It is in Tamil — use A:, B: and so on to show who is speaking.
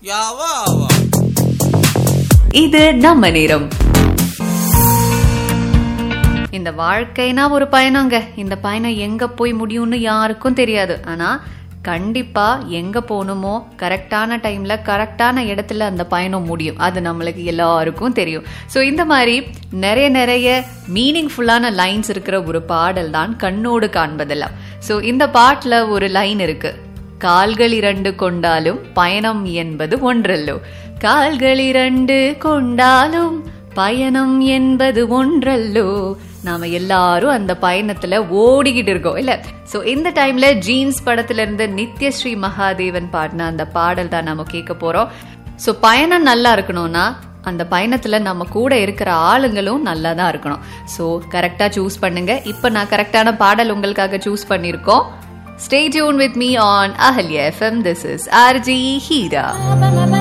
A: யாவா ஆவா
B: இது நம்ம நேரம் இந்த வாழ்க்கைனா ஒரு பயணங்க இந்த பயணம் எங்க போய் முடியும்னு யாருக்கும் தெரியாது ஆனா கண்டிப்பா எங்க போகணுமோ கரெக்டான டைம்ல கரெக்டான இடத்துல அந்த பயணம் முடியும் அது நம்மளுக்கு எல்லாருக்கும் தெரியும் ஸோ இந்த மாதிரி நிறைய நிறைய மீனிங்ஃபுல்லான லைன்ஸ் இருக்கிற ஒரு பாடல் தான் கண்ணோடு காண்பதெல்லாம் ஸோ இந்த பாட்டில் ஒரு லைன் இருக்கு கால்கள் இரண்டு கொண்டாலும் பயணம் என்பது ஒன்றல்லோ கால்கள் இரண்டு கொண்டாலும் பயணம் என்பது ஒன்றல்லோ நாம எல்லாரும் அந்த பயணத்துல ஓடிக்கிட்டு இருக்கோம் இல்ல சோ இந்த டைம்ல ஜீன்ஸ் படத்துல இருந்து நித்யஸ்ரீ மகாதேவன் பாடின அந்த பாடல் தான் நம்ம கேட்க போறோம் சோ பயணம் நல்லா இருக்கணும்னா அந்த பயணத்துல நம்ம கூட இருக்கிற ஆளுங்களும் நல்லா தான் இருக்கணும் சோ கரெக்டா சூஸ் பண்ணுங்க இப்ப நான் கரெக்டான பாடல் உங்களுக்காக சூஸ் பண்ணிருக்கோம் Stay tuned with me on Ahalya FM. This is RG Hira.